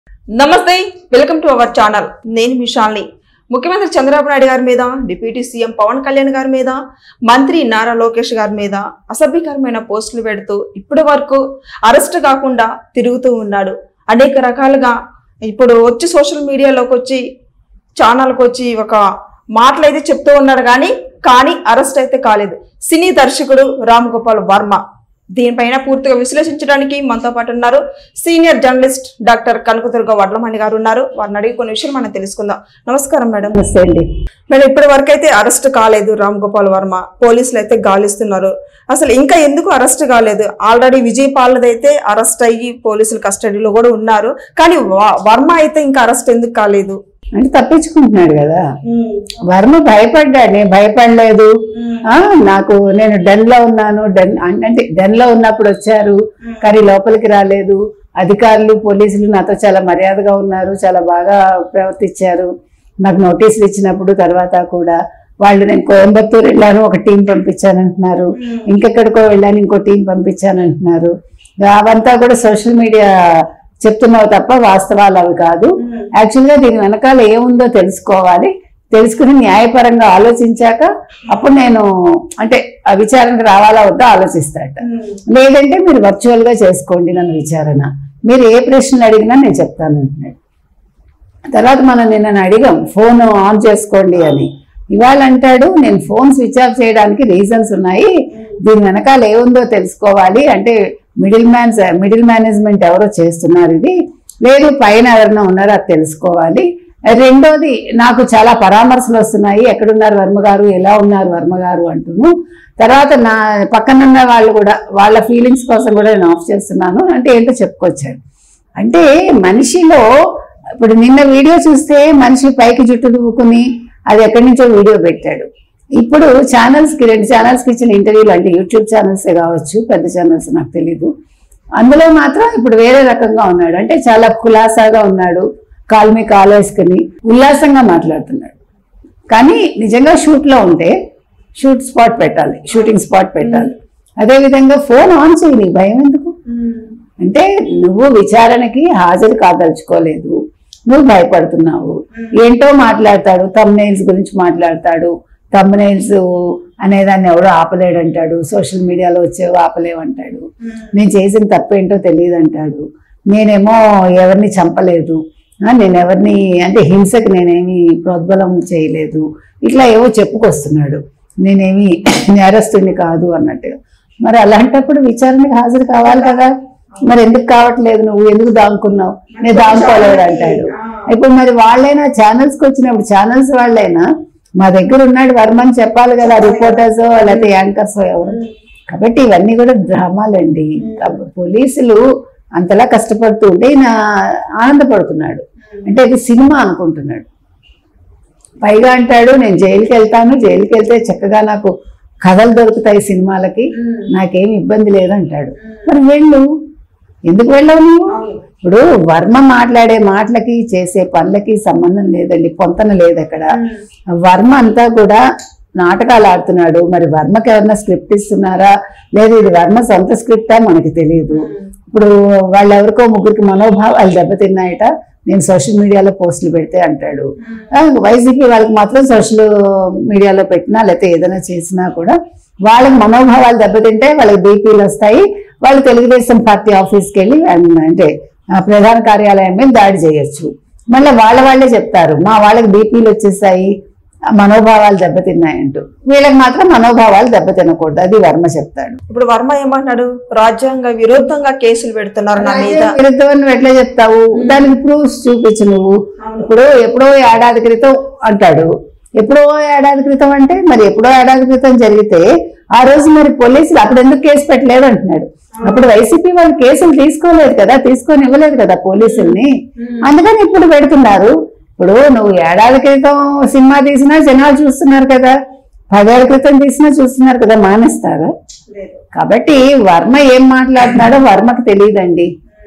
నమస్తే welcome to our channel నేను మిషాల్ని ముఖ్యమంత్రి చంద్రబాబు నాయుడు గారి మీద డిప్యూటీ సీఎం పవన్ కళ్యాణ్ గారి మీద మంత్రి నారా లోకేష్ గారి మీద అసభ్యకరమైన పోస్టులు పెడుతూ ఇప్పటి వరకు అరెస్ట్ కాకుండా తిరుగుతూ ఉన్నాడు అనేక రకాలుగా ఇప్పుడు వచ్చి సోషల్ మీడియాలోకి వచ్చి ఛానల్కి వచ్చి ఒక మాటలు అయితే చెప్తూ ఉన్నాడు కానీ కానీ అరెస్ట్ అయితే కాలేదు సినీ దర్శకుడు రామ్ గోపాల్ వర్మ దీనిపైన పూర్తిగా విశ్లేషించడానికి మనతో పాటు ఉన్నారు senior journalist doctor Kanakadurga Vadlamani garu ఉన్నారు వారిని అడిగి కొన్ని విషయాలు మనం తెలుసుకుందాం నమస్కారం మేడం నమస్తే అండి మేడం ఇప్పటి వరకు అయితే అరెస్ట్ కాలేదు రామ్ గోపాల్ వర్మ పోలీసులు అయితే గాలిస్తున్నారు అసలు ఇంకా ఎందుకు అరెస్ట్ కాలేదు ఆల్రెడీ విజయ్ పాలది అయితే అరెస్ట్ అయ్యి పోలీసుల కస్టడీలో కూడా ఉన్నారు కానీ వ- వర్మ అయితే ఇంకా అరెస్ట్ ఎందుకు కాలేదు అంటే తప్పించుకుంటున్నాడు కదా వర్మ భయపడ్డాడు నేను భయపడలేదు ఆ నాకు నేను డెన్ లో ఉన్నాను డెన్ అంటే డెన్ లో ఉన్నప్పుడు వచ్చారు కానీ లోపలికి రాలేదు అధికారులు పోలీసులు నాతో చాలా మర్యాదగా ఉన్నారు చాలా బాగా ప్రవర్తించారు నాకు నోటీసులు ఇచ్చినప్పుడు తర్వాత కూడా వాళ్ళు నేను కోయంబత్తూరు వెళ్ళాను ఒక టీం పంపించానంటున్నారు ఇంకెక్కడికో వెళ్ళాను ఇంకో టీం పంపించానంటున్నారు అవంతా కూడా సోషల్ మీడియా చెప్తున్నావు తప్ప వాస్తవాలు అవి కాదు యాక్చువల్గా దీని వెనకాల ఏముందో తెలుసుకోవాలి తెలుసుకుని న్యాయపరంగా ఆలోచించాక అప్పుడు నేను అంటే ఆ విచారణకు రావాలా వద్దా ఆలోచిస్తాట లేదంటే మీరు వర్చువల్ గా చేసుకోండి నన్ను విచారణ మీరు ఏ ప్రశ్నలు అడిగినా నేను చెప్తాను అంటున్నాడు తర్వాత మనం నిన్న అడిగాం ఫోన్ ఆన్ చేసుకోండి అని ఇవాళ అంటాడు నేను ఫోన్ స్విచ్ ఆఫ్ చేయడానికి రీజన్స్ ఉన్నాయి దీని వెనకాల ఏముందో తెలుసుకోవాలి అంటే మిడిల్ మ్యాన్స్ మిడిల్ మేనేజ్మెంట్ ఎవరో చేస్తున్నారు ఇది లేదు పైన ఎవరైనా ఉన్నారో అది తెలుసుకోవాలి రెండోది నాకు చాలా పరామర్శలు వస్తున్నాయి ఎక్కడున్నారు వర్మ గారు ఎలా ఉన్నారు వర్మ గారు అంటును తర్వాత నా పక్కనున్న వాళ్ళు కూడా వాళ్ళ ఫీలింగ్స్ కోసం కూడా నేను ఆఫ్ చేస్తున్నాను అంటే ఏంటో చెప్పుకొచ్చాడు అంటే మనిషిలో ఇప్పుడు నిన్న వీడియో చూస్తే మనిషి పైకి జుట్టు దువ్వుకుని అది ఎక్కడి నుంచో వీడియో పెట్టాడు ఇప్పుడు ఛానల్స్ కి రెండు ఛానల్స్ కి ఇచ్చిన ఇంటర్వ్యూలు అంటే యూట్యూబ్ ఛానల్స్ కావచ్చు పెద్ద ఛానల్స్ నాకు తెలీదు అందులో మాత్రం ఇప్పుడు వేరే రకంగా ఉన్నాడు అంటే చాలా కులాసాగా ఉన్నాడు కాల్మి కాలేసుకుని ఉల్లాసంగా మాట్లాడుతున్నాడు కానీ నిజంగా షూట్ లో ఉంటే షూట్ స్పాట్ పెట్టాలి షూటింగ్ స్పాట్ పెట్టాలి అదే విధంగా ఫోన్ ఆన్ చేయి నీ భయం ఎందుకు అంటే నువ్వు విచారణకి హాజరు కాదలుచుకోలేదు నువ్వు భయపడుతున్నావు ఏంటో మాట్లాడతాడు తమ్నైల్స్ గురించి మాట్లాడతాడు తమ్నైల్స్ అనేదాన్ని ఎవడో ఆపలేడంటాడు సోషల్ మీడియాలో వచ్చేవో ఆపలేవంటాడు నేను చేసిన తప్పేంటో తెలియదు అంటాడు నేనేమో ఎవరిని చంపలేదు ఆ, నేను ఎవరిని అంటే హింసకి నేనేమి ప్రోద్బలం చేయలేదు ఇట్లా ఏవో చెప్పుకొస్తున్నాడు నేనేమి నేరస్తుని కాదు అన్నట్టుగా మరి అలాంటప్పుడు విచారణకు హాజరు కావాలి కదా మరి ఎందుకు కావట్లేదు నువ్వు ఎందుకు దాంకున్నావు నేను దాంకోలేడు అంటాడు ఇప్పుడు మరి వాళ్ళైనా ఛానల్స్ కి వచ్చినప్పుడు ఛానల్స్ వాళ్ళైనా మా దగ్గర ఉన్నాడు వర్మని చెప్పాలి కదా రిపోర్టర్స్ లేకపోతే యాంకర్స్ ఎవరు కాబట్టి ఇవన్నీ కూడా డ్రామాలండి కాబ- పోలీసులు అంతలా కష్టపడుతూ ఉంటే ఈయన ఆనందపడుతున్నాడు అంటే ఇది సినిమా అనుకుంటున్నాడు పైగా అంటాడు నేను జైలుకి వెళ్తాను జైలుకి వెళ్తే చక్కగా నాకు కథలు దొరుకుతాయి సినిమాలకి నాకేమి ఇబ్బంది లేదంటాడు మరి వెళ్ళు ఎందుకు వెళ్ళవు నువ్వు ఇప్పుడు వర్మ మాట్లాడే మాటలకి చేసే పనులకి సంబంధం లేదండి పొంతన లేదు అక్కడ వర్మ అంతా కూడా నాటకాలు ఆడుతున్నాడు మరి వర్మకి ఎవరన్నా స్క్రిప్ట్ ఇస్తున్నారా లేదా ఇది వర్మ సొంత స్క్రిప్టా మనకి తెలియదు ఇప్పుడు వాళ్ళు ఎవరికో ముగ్గురికి మనోభావాలు దెబ్బతిన్నాయట నేను సోషల్ మీడియాలో పోస్టులు పెడితే అంటాడు వైసీపీ వాళ్ళకి మాత్రం సోషల్ మీడియాలో పెట్టినా లేకపోతే ఏదైనా చేసినా కూడా వాళ్ళకి మనోభావాలు దెబ్బతింటే వాళ్ళకి బీపీలు వస్తాయి వాళ్ళు తెలుగుదేశం పార్టీ ఆఫీస్కి వెళ్ళి అన్- అంటే ఆ, ప్రధాన కార్యాలయం మీద దాడి చేయొచ్చు మళ్ళీ వాళ్ళ వాళ్ళే చెప్తారు మా వాళ్ళకి బీపీలు వచ్చేసాయి ఆ మనోభావాలు దెబ్బతిన్నాయంటూ వీళ్ళకి మాత్రం మనోభావాలు దెబ్బతినకూడదు అది వర్మ చెప్తాడు ఇప్పుడు వర్మ ఏమంటున్నాడు రాజ్యాంగ విరుద్ధంగా కేసులు పెడుతున్నారు నా మీద విరుద్ధం నువ్వు ఎట్లా చెప్తావు దానికి ప్రూఫ్స్ చూపించు నువ్వు ఇప్పుడు ఎప్పుడో ఏడాది క్రితం అంటాడు ఎప్పుడో ఏడాది క్రితం అంటే మరి ఎప్పుడో ఏడాది క్రితం జరిగితే ఆ రోజు మరి పోలీసులు అప్పుడు ఎందుకు కేసు పెట్టలేదు అంటున్నాడు అప్పుడు వైసీపీ వాళ్ళు కేసులు తీసుకోలేదు కదా తీసుకొని ఇవ్వలేదు కదా పోలీసుల్ని అందుకని ఇప్పుడు పెడుతున్నారు ఇప్పుడు నువ్వు ఏడాది క్రితం సినిమా తీసినా జనాలు చూస్తున్నారు కదా పదేళ్ల క్రితం తీసినా చూస్తున్నారు కదా మానేస్తారా కాబట్టి వర్మ ఏం మాట్లాడుతున్నాడో వర్మకు తెలియదండి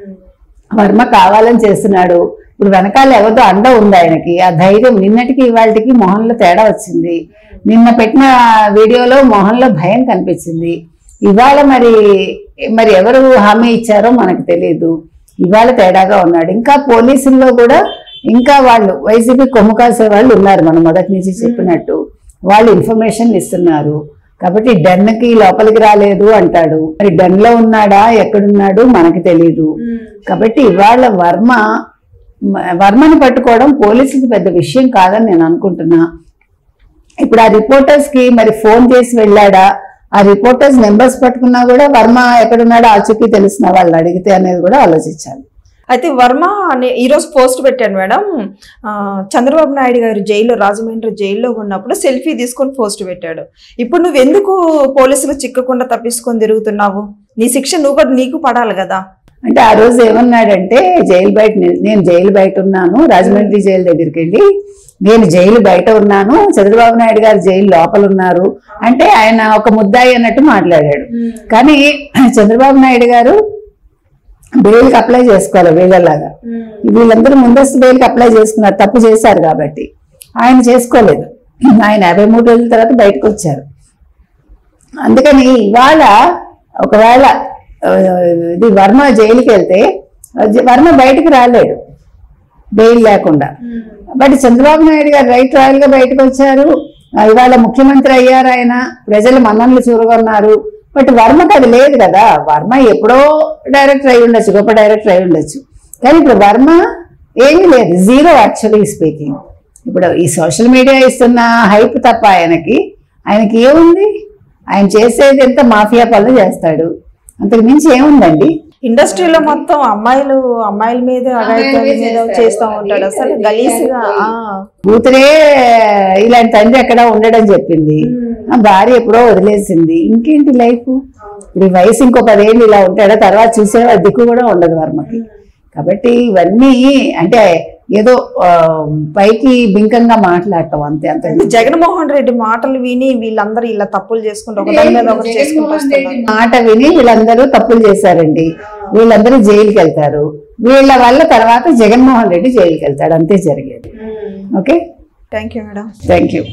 వర్మ కావాలని చేస్తున్నాడు ఇప్పుడు వెనకాల ఎవరితో అండ ఉంది ఆయనకి ఆ ధైర్యం నిన్నటికి ఇవాళకి మొహంలో తేడా వచ్చింది నిన్న పెట్టిన వీడియోలో మొహంలో భయం కనిపించింది ఇవాళ మరి మరి ఎవరు హామీ ఇచ్చారో మనకు తెలియదు ఇవాళ తేడాగా ఉన్నాడు ఇంకా పోలీసుల్లో కూడా ఇంకా వాళ్ళు వైసీపీ కొమ్ము కాసే వాళ్ళు ఉన్నారు మనం మొదటి నుంచి చెప్పినట్టు వాళ్ళు ఇన్ఫర్మేషన్ ఇస్తున్నారు కాబట్టి డెన్కి లోపలికి రాలేదు అంటాడు మరి డెన్ లో ఉన్నాడా ఎక్కడున్నాడు మనకి తెలియదు కాబట్టి ఇవాళ వర్మ మ- వర్మని పట్టుకోవడం పోలీసులకు పెద్ద విషయం కాదని నేను అనుకుంటున్నా ఇప్పుడు ఆ రిపోర్టర్స్ కి మరి ఫోన్ చేసి వెళ్ళాడా ఆ రిపోర్టర్స్ నెంబర్స్ పట్టుకున్నా కూడా వర్మ ఎక్కడున్నాడో ఆచూకీ తెలిసిన వాళ్ళని అడిగితే అనేది కూడా ఆలోచించాలి అయితే వర్మ అనే ఈరోజు పోస్ట్ పెట్టాడు మేడం ఆ, చంద్రబాబు నాయుడు గారు జైల్లో రాజమండ్రి జైల్లో ఉన్నప్పుడు సెల్ఫీ తీసుకొని పోస్ట్ పెట్టాడు ఇప్పుడు నువ్వు ఎందుకు పోలీసులు చిక్కకుండా తప్పించుకొని తిరుగుతున్నావు నీ శిక్ష నువ్వు కూడా నీకు పడాలి కదా అంటే ఆ రోజు ఏమన్నాడంటే జైలు బయట ని- నేను జైలు బయట ఉన్నాను రాజమండ్రి జైలు దగ్గరికి వెళ్ళి నేను జైలు బయట ఉన్నాను చంద్రబాబు నాయుడు గారు జైలు లోపల ఉన్నారు అంటే ఆయన ఒక ముద్దాయి అన్నట్టు మాట్లాడాడు కానీ చంద్రబాబు నాయుడు గారు బెయిల్కి అప్లై చేసుకోవాలి వీళ్ళలాగా వీళ్ళందరూ ముందస్తు బెయిల్కి అప్లై చేసుకున్నారు తప్పు చేశారు కాబట్టి ఆయన చేసుకోలేదు ఆయన యాభై మూడు రోజుల తర్వాత బయటకు వచ్చారు అందుకని ఇవాళ ఒకవేళ ఆ, ఇది వర్మ జైలుకి వెళ్తే జ- వర్మ బయటకు రాలేడు బెయిల్ లేకుండా బట్ చంద్రబాబు నాయుడు గారు రైట్ రాయల్ గా బయటకు వచ్చారు ఆ, ఇవాళ ముఖ్యమంత్రి అయ్యారు ఆయన ప్రజలు మన్ననలు చూరగొన్నారు బట్ వర్మకి అది లేదు కదా వర్మ ఎప్పుడో డైరెక్టర్ అయి ఉండొచ్చు గొప్ప డైరెక్టర్ అయి ఉండొచ్చు కానీ ఇప్పుడు వర్మ ఏమీ లేదు జీరో యాక్చువల్లీ స్పీకింగ్ ఇప్పుడు ఈ సోషల్ మీడియా ఇస్తున్న హైప్ తప్ప ఆయనకి ఆయనకి ఏముంది ఆయన చేసేది ఎంత మాఫియా పనులు చేస్తాడు అంతకు మించి ఏముందండి ఇండస్ట్రీలో మొత్తం అమ్మాయిలు అమ్మాయిల మీద అఘాయిత్యాల అమ్మాయిల మీద మీద చేస్తారు. చేస్తా ఉంటాడు అసలు అది గలీజ్గా ఆ. కూతురే ఇలాంటి తండ్రి ఎక్కడ ఉండడం చెప్పింది ఆ భార్య ఎప్పుడో వదిలేసింది ఇంకేంటి లైఫ్ ఇప్పుడు ఈ వయసు ఇంకో పదేళ్ళు ఇలా ఉంటాడా తర్వాత చూసే దిక్కు కూడా ఉండదు వర్మకి కాబట్టి ఇవన్నీ అంటే ఏదో ఆ, పైకి బింకంగా మాట్లాడటం అంతే అంతే జగన్మోహన్ రెడ్డి మాటలు విని వీళ్ళందరూ ఇలా తప్పులు చేసుకుంటూ ఒకదాని మీద ఒకరు చేసుకుంటూ వస్తున్నారు మాట విని వీళ్ళందరూ తప్పులు చేశారండి వీళ్ళందరూ జైలుకి వెళ్తారు వీళ్ళ వల్ల తర్వాత జగన్మోహన్ రెడ్డి జైలుకి వెళ్తాడు అంతే జరిగేది okay thank you madam thank you